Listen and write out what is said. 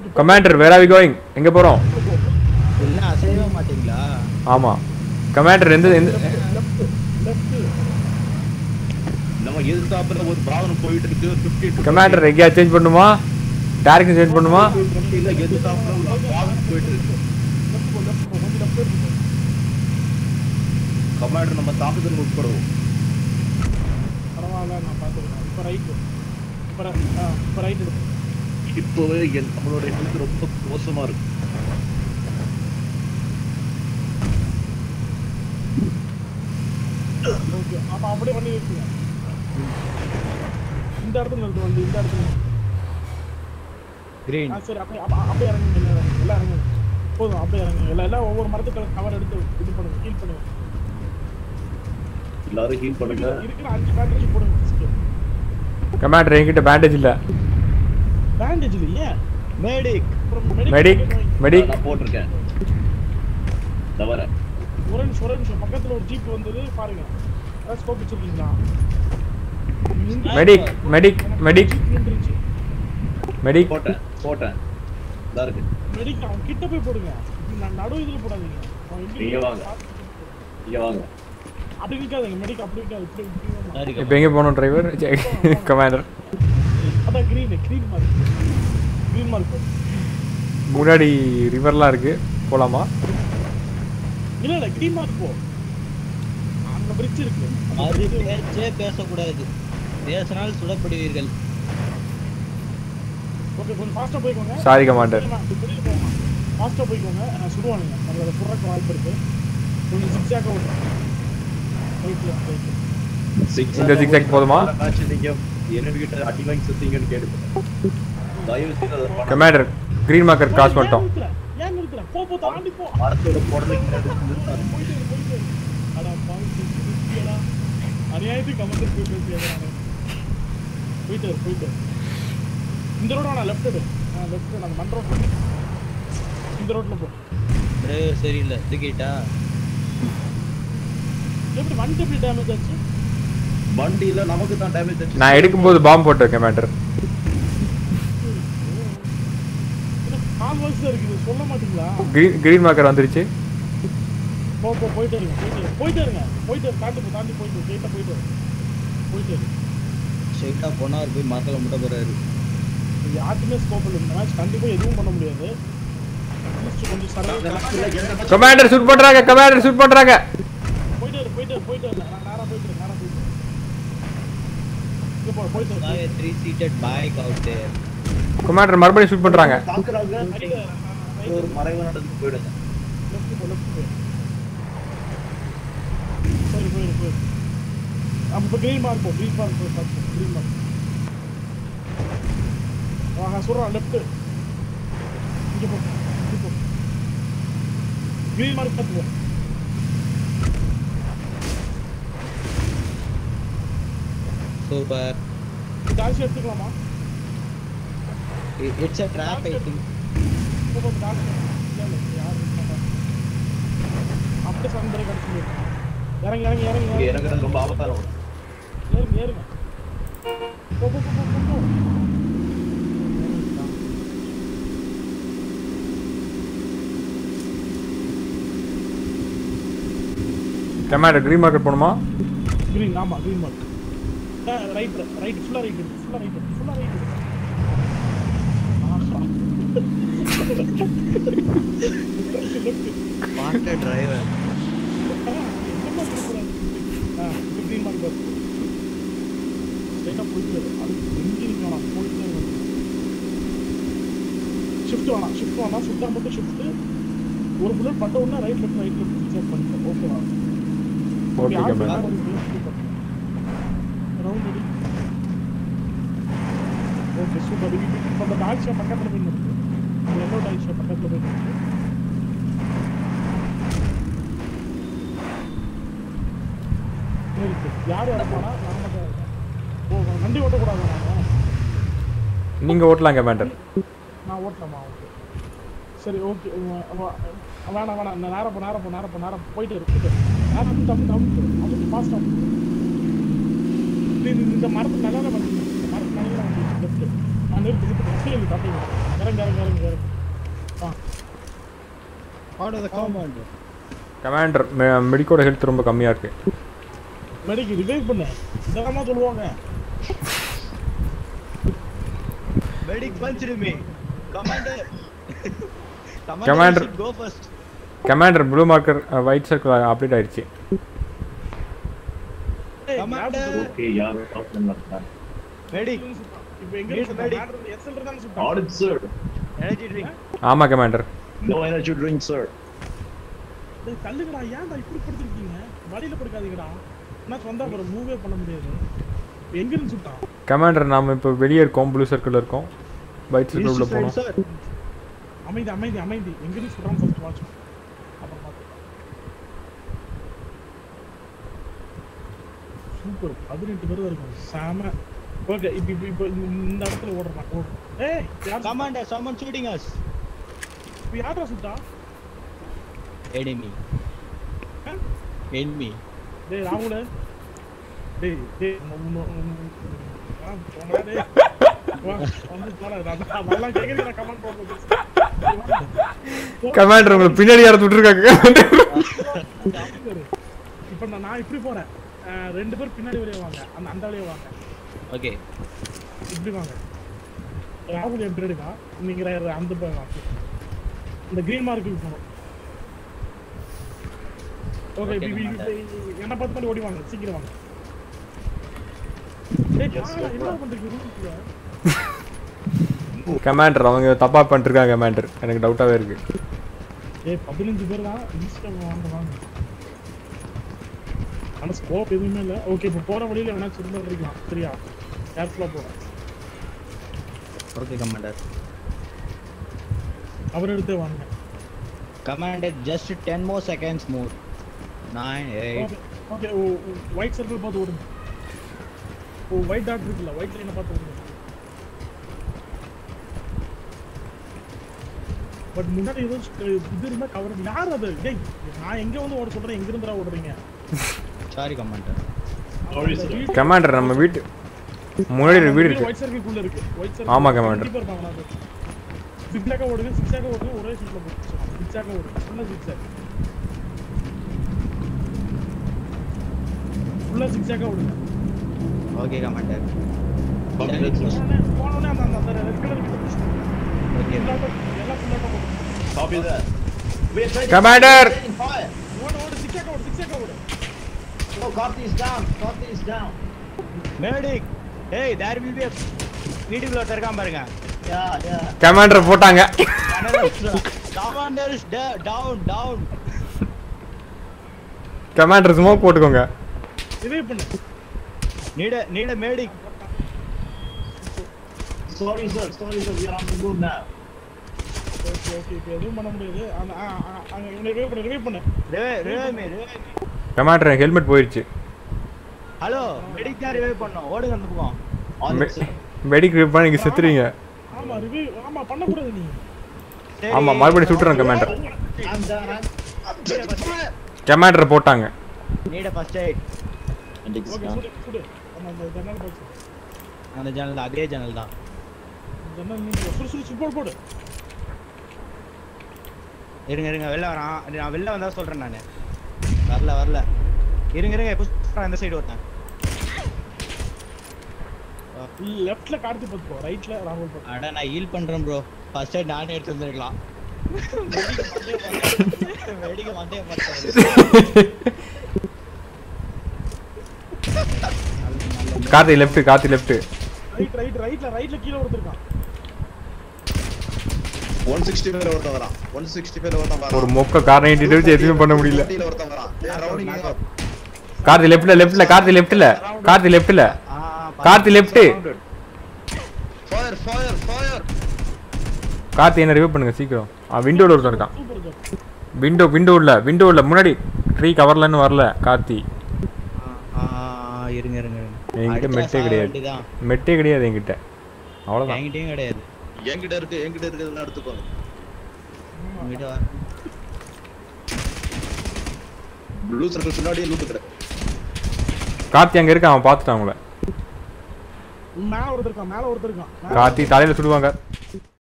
Commander where are we going எங்க போறோம் என்ன அசையவே மாட்டீங்களா ஆமா கமாண்டர் எந்த எந்த நம்ம எதிர்த்தாப்புல ஒரு வாகனம் போயிட்டு இருக்கு ஒரு 50 கமாண்டர் எங்கேயா சேஞ்ச் பண்ணுமா டேரக்ஷன் சேஞ்ச் பண்ணுமா இல்ல எதிர்த்தாப்புல ஒரு வாகனம் போயிட்டு இருக்கு கமாண்டர் நம்ம தாக்குதல் உட்படுவோம் பரவாயில்ல நான் பார்த்துக்கிறேன் இப்போ ரைட்டு இப்போ ஆ இப்போ ரைட்டு இப்போவே என் நம்மளோட ஹெல்த் ரொம்ப மோசமா இருக்கு ஓகே அப்போ அப்படியே பண்ணி வச்சுங்க இந்த இடத்துல நிறுத்து வந்து இந்த இடத்துல நிறுத்து. கிரீன் ஆ சரி அப்படியே அப்ப- அப்படியே இறங்குங்க எல்லாம் இறங்குங்க எல்லாம் இறங்குங்க போதும் அப்படியே இறங்குங்க எல்லாம் எல்லாம் ஒவ்வொரு மரத்துக்கு கவர் எடுத்து இது பண்ணுங்க ஹீல் பண்ணுங்க எல்லாரும் ஹீல் பண்ணுங்க இருக்கிற அஞ்சு பேண்டேஜ் போடுங்க ஃபஸ்ட்டு கமாண்டர் என்கிட்ட பேண்டேஜ் இல்ல பேண்டேஜ் இல்லையே மேடிக் அப்புறம் மெடிக் மெடிக் நான் போட்டிருக்கேன் தவிர ஒரு நிமிஷம் ஒரு நிமிஷம் பக்கத்துல ஒரு ஜீப் வந்தது பாருங்க அதான் ஸ்கோப் வச்சிருக்கீங்களா மெடிக் மெடிக் மெடிக் ஜீப் நின்றுச்சு மெடிக் போட்டேன் போட்டேன் இதா இருக்கு மெடிக் அவன் கிட்ட போய் போடுங்க இப்படி நான் நடு இதுல போடாதீங்க அவன் எங்க நீங்க வாங்க. இங்க வாங்க அப்படி நிக்காதீங்க மெடிக் அப்படி நிக்காது இப்படி இப்படி வரணும். சரி இப்போ எங்க போகணும் டிரைவர் கமாண்டர் அதான் green green mark green mark முன்னாடி ரிவர்லாம் இருக்கு போலாமா இல்ல இல்ல கிரீன் மார்க் போ அங்க பிரிட்ஜ் இருக்கு அது பேச்சே பேசக்கூடாது பேசினால் சுடப்படுவீர்கள் ஓகே கொஞ்சம் ஃபாஸ்டா போய்க்கோங்க சாரி கமாண்டர் ஃபாஸ்டா போய்க்கோங்க நான் சுடுவானுங்க நம்மளோட சுடுறக்கு வாய்ப்பு இருக்கு கொஞ்சம் சிக்ஸாக்க விட்டு ரைட்ல ரைட் இந்த zigzag போதுமா? மேட்ச் நீங்க என்னன்னு கிட்ட அடி வாங்கி சுத்தீங்கன்னு கேட்டு தயவு செய்து அதை பண்ணாதீங்க. கமாண்டர் கிரீன் மார்க்கர் கிராஸ் பண்ணிட்டோம் ஏன் நிறுத்துற போ போ தாண்டி போ மரத்தோட புடலைக்கு நிறுத்தாது. போயிட்டு இரு, போயிட்டு இரு. அட பாவி, நிறுத்தியடா. அநியாயத்துக்கு கமெண்ட் போய் பேசியடா நானு. போயிட்டு இரு, போயிட்டு இரு. இந்த ரோட நான் லெஃப்ட் எடு லெஃப்ட் நம்ம மண் ரோட் இந்த ரோட்ல போ டிரைவர் சரியில்லை தூக்கிட்டா எப்படி வண்டி எப்படி டேமேஜ் ஆச்சு வண்டியில நமக்கு தான் டேமேஜ் ஆச்சு நான் எடுக்கும்போது பாம்பு போட்டேன் கமாண்டர் என்ன கால் வயசு தான் இருக்குது சொல்ல மாட்டீங்களா கிரீன் கிரீன் மார்க்கர் வந்துருச்சு போ போ போயிட்டு இருங்க போயிட்டு இருங்க போயிட்டு இருங்க போயிட்டு இரு, தாண்டி போ தாண்டி போயிட்டு கேட்ட போயிட்டு இரு. போயிட்டு இரு. ஸ்ட்ரைட்டாக போனால் அவர் போய் மரத்தில் முட்டை போகிறாரு இது யாருக்குமே ஸ்கோப் இல்லை இந்த மேட்ச் கண்டிப்பா எதுவும் பண்ண முடியாது Just கொஞ்சம் சரவ கமாண்டர் ஷூட் பண்றாங்க கமாண்டர் ஷூட் பண்றாங்க போயிட்டு இரு, போயிட்டு இரு, போயிட்டு இரு. நான் நேரா போயிட்டு இரு, நேரா போயிட்டு இரு. இங்க போ, போயிட்டு இரு. நான் three seated bike out there commander மறுபடியும் ஷூட் பண்றாங்க தாக்குறாங்க அடிக்க, right, ஒரு மறைவு நடந்து போயிடுங்க left போ, left போ. சரி, போயிரு, போயிரு. அப்ப இப்ப green mark போ, green mark போ, பார்த்து போ, green mark. ஆஹா, சொல்றான், left. இங்க போ, இங்க போ. green mark பார்த்து போ. சூப்பர் இந்த ஆட்சி எடுத்துக்கலாமா it's a drop I think இப்போ கொஞ்சம் டாக்டர் இல்லை இல்லை யாரும் இருக்க மாட்டாங்க. அப்படியே சந்தரை கிடச்சி இறங்கி இறங்கி இறங்கி இங்க இறங்கி இறங்குறது ரொம்ப ஆபத்தான ஒண்ணு. ஏறுங்க ஏறுங்க போ போ போ போ, போ போ கமாண்டர் கிரீன் மார்க்கர் போகணுமா கிரீன் ஆமா கிரீன் மார்க் ரைட் ரைட் ஃபுல்லா ரைட் ஃபுல்லா ரைட் ஃபுல்லா ரைட் ஆஹா வாட்ட டிரைவர் கிரீன் மார்க் பாரு ஸ்ட்ரைட்டா போயிட்டு இரு. அது எங்கே வேணாம் போயிட்டு ஷிஃப்ட் வேணாம் ஷிஃப்ட் வேணாம் சுத்தா மட்டும் ஷிஃப்ட் ஒரு புல்லட் பட்ட உடனே right left right left check பண்ணிட்டேன் ஓகேவா ஓகே கமாண்டர் ரவுண்ட் அடி ஓகே சூப்பர் இப்போ அந்த டாக் ஷாப் பக்கத்தில் போய் நிறுத்து அந்த எல்லோ டாக் ஷாப் பக்கத்தில் போய் நிறுத்து நிறுத்து யார் வரப்பானா நான் மட்டும் இருக்கேன். ஓ வண்டி ஓட்டக்கூடாது நான் நீங்க ஓட்டலாம் கமாண்டர் நான் ஓட்டலாமா ஓகே சரி ஓகே வேணாம் வேணாம் நான் நேரம் போ நேரம் போ நேரம் போ நேரம் போ. போயிட்டு இருக்கு போயிட்டு நேரம் அமுத்து அமுத்து அமுத்து அமுத்து ஃபாஸ்ட் அமுத்து இது இந்த- இந்த மரத்து நல்லா வந்து இந்த மரத்து நல்லா வந்து லெஃப்ட் ஆ, நிறுத்து நிறுத்து தப்பிங்க தப்பிங்க இறங்க இறங்க இறங்க இறங்க ஆ Out of the compound. Commander மெடிக்கோட ஹெல்த் ரொம்ப கம்மியாக இருக்கு மெடிக்கு ரிவைவ் பண்ணு இதெல்லாமா சொல்லுவாங்க Medic punched me. Commander. Commander. you should go first. Commander blue marker white circle update ஆயிடுச்சு ஏய், Commander. யார் சுட்டது? ஓகே யாரோ டாப் பண்ணலாம் Medic. இப்ப எங்க Need இருக்கு medic. மேட்டர் எஸ்எல் இருந்தானே சுட்டான் ஆடிட் சார் Energy drink. ஆமாம் commander no energy drink sir டேய் தள்ளுங்கடா ஏன்டா இப்படி படுத்துருக்கீங்க வழியில படுக்காதீங்கடா என்ன சொந்தா அப்புறம் மூவே பண்ண முடியாது இப்ப எங்க இருந்து சுட்டான் கமாண்டர் நாம இப்போ வெளியே இருக்கோம் ப்ளூ சர்க்கிளில் இருக்கோம் ஒயிட் சர்க்கிள் உள்ள East side, போகணும் sir. அமைதி அமைதி அமைதி எங்க இருந்து சுடுறான் ஃபர்ஸ்ட் வாட்ச் அப்புறம் பார்த்துக்கலாம் சூப்பர் பதினெட்டு பேர் தான் இருக்கும் செம ஓகே இப்போ இப்போ இப்போ இந்த இடத்துல ஓடுறான் ஓடுறான் ஏய் யார் Commander, someone shooting us. இப்போ யாரா சுட்டா Enemy. ஆ? Enemy. டேய் ராகுல டேய் டேய் உன்ன- உன்ன- உன்ன- ஆ, போங்கடா டேய். வா, வந்து போடா. நான் அதெல்லாம் கேட்கறதுக்கு நான் comment போடுறது. கமாண்டர் உங்களை பின்னாடி யாரை விட்டுருக்காங்க அமைதியாரு. இப்ப நான் நான் இப்படி போறேன் அஹ் ரெண்டு பேர் பின்னாடி வழியே வாங்க அந்த அந்த வழியே வாங்க Okay. இப்படி வாங்க ராகுல் என் பின்னாடி வா நீங்க ர- அந்த பக்கம் வா. இந்த கிரீன் மார்க்கு போகணும் ஓகே Okay, commander. என்ன பார்த்து பண்ணி ஓடி வாங்க சீக்கிரம் வாங்க டேய், வாங்கடா, என்ன பண்றீங்க ரூமுக்குள்ள? கமாண்டர் அவங்க தப்பா பண்ணிருக்காங்க கமாண்டர் எனக்கு டவுட்டாவே இருக்கு ஏய் பதினஞ்சு பேர் தான் ஈஸ்டர் வாங்க வாங்க ஆனா ஸ்கோப் எதுவுமே இல்லை ஓகே இப்போ போற வழியில வேணா சின்ன இருக்கலாம் சரியா கேர்ஃபுல்லாக போகிறேன் Okay, Commander. அவர் எடுத்தே வாங்க Commander, just 10 more seconds more. 9, 8. Okay ஓ ஒயிட் சர்க்கிள் பார்த்து ஓடுங்க ஓ ஒயிட் டாட் இருக்குல்ல ஒயிட் லைனை பார்த்து ஓடுங்க பட் முன்னாடி ஏதோ st- இது இருந்தா கவர் யார் அது டேய் நான் எங்க வந்து ஓட சொல்றேன் எங்க இருந்துடா ஓடுறீங்க Sorry, Commander. Sorry, sir. Commander நம்ம வீட்டு முன்னாடி ஒரு வீடு இருக்கு ஒயிட் சர்க்கிள் இருக்கு ஒயிட் சர்க்கிள் ஆமா, commander. சிக்ஸாக ஓடுங்க சிக்ஸாக ஓடுங்க ஒரே ஷூட்ல போட்டு சிக்ஸாக ஓடுங்க ஃபுல்லா சிக்ஸாக ஃபுல்லா சிக்ஸாக ஓடுங்க Okay, Commander. Okay, let's go. போனோடனே போனோடனே அந்த அந்த அந்த ரெட் கலர் கிட்ட push பண்ணுங்க. Okay. ஃபுல்லாட்டம் எல்லாம் ஃபுல்லாட்டம் போடுங்க Copy that. We're trying commander fire. ஓடு ஓடு சிக்ஸாக ஓடு சிக்ஸாக ஓடு Oh, Carthy is down. Carthy is down. Medic! Hey, there will be a வீட்டுக்குள்ள ஒருத்தர் இருக்கான் பாருங்க Yeah, yeah. கமாண்டர் போட்டாங்க Commander is da- down, down. Commander smoke போட்டுக்கோங்க இதே பண்ணு Need a need a medic. Sorry, sir. Sorry, sir. We are on the move now. Okay okay இப்போ எதுவும் பண்ண முடியாது அந்த ஆ ஆ, அங்க இவனை ரிவைவ் பண்ணு ரிவைவ் பண்ணு Revive, revive me, revive me. Commander எனக்கு ஹெல்மெட் போயிருச்சு ஹலோ மெடிக் தான் ரிவைவ் பண்ணோம் ஓடுங்க அந்த பக்கம் On it, sir. Medic rip பண்ணி நீங்க செத்துறீங்க ஆமா ரிவைவ் ஆமா பண்ணக்கூடாது நீ சரி. ஆமா மறுபடியும் சுட்டுறேன் commander I'm down. I'm. I'm commander போட்டாங்க Need a first aid. And it's okay down. சுடு சுடு அந்த அந்த ஜன்னல் பாக்ஸ் அந்த ஜன்னல் அதே ஜன்னல் தான் ஜன்னல் நீ சுடு சுடு சுடு போடு போடு இருங்க இருங்க வெளில வரான் நான் வெளில வந்தா சொல்றேன் நானு வரல வரல இருங்க இருங்க புஷ் பண்றேன் இந்த சைடு ஒருத்தன் லெஃப்ட்ல கார்த்தி பார்த்துக்கோ ரைட்ல ராகுல் பார்த்து அட நான் ஹீல் பண்றேன் ப்ரோ ஃபர்ஸ்ட் எய்ட் நானே எடுத்து வந்திருக்கலாம் வெடிக்க மண்டே பார்த்தேன் Karthi left Karthi left right right ரைட்ல ரைட்ல கீழ ஒருத்தருக்கான் 160 மேல ஒருத்தன் வரான் 165 ல ஒருத்தன் வரான் ஒரு மொக்க கார் நைன்டி வச்சு எதுவுமே பண்ண முடியல 150 ல ஒருத்தன் வரான் ஏய், rounding இங்க வா. கார்த்தி லெஃப்ட்ல லெஃப்ட்ல கார்த்தி லெஃப்ட்ல கார்த்தி லெஃப்ட்ல Karthi left fire fire fire Karthi என்ன ரிவ்யூ பண்ணுங்க சீக்கிரம் ஆ விண்டோல ஒருத்தன் இருக்கான் சூப்பர் சார் விண்டோ விண்டோ இல்ல விண்டோ இல்ல முன்னாடி ட்ரீ கவர்லன்னு வரல கார்த்தி இருங்க இருங்க இருங்க என்கிட்ட அடிச்சா மெட்டே சாக கிடையாது வேண்டியதுதான். மெட்டே கிடையாது என்கிட்ட அவ்வளவுதான் என்கிட்டயும் கிடையாது என்கிட்ட இருக்கு என்கிட்ட இருக்கிறதுலாம் எடுத்துக்கோங்க உங்ககிட்ட வா. ப்ளூ சர்க்கிள் பின்னாடியே லூட்டு கிடக்கு கார்த்தி அங்க இருக்கான் அவன் பார்த்துட்டான் அவங்கள மேல ஒருத்தர் இருக்கான் மேல ஒருத்தர் இருக்கான் மேல கார்த்தி தலையில சுடுவாங்க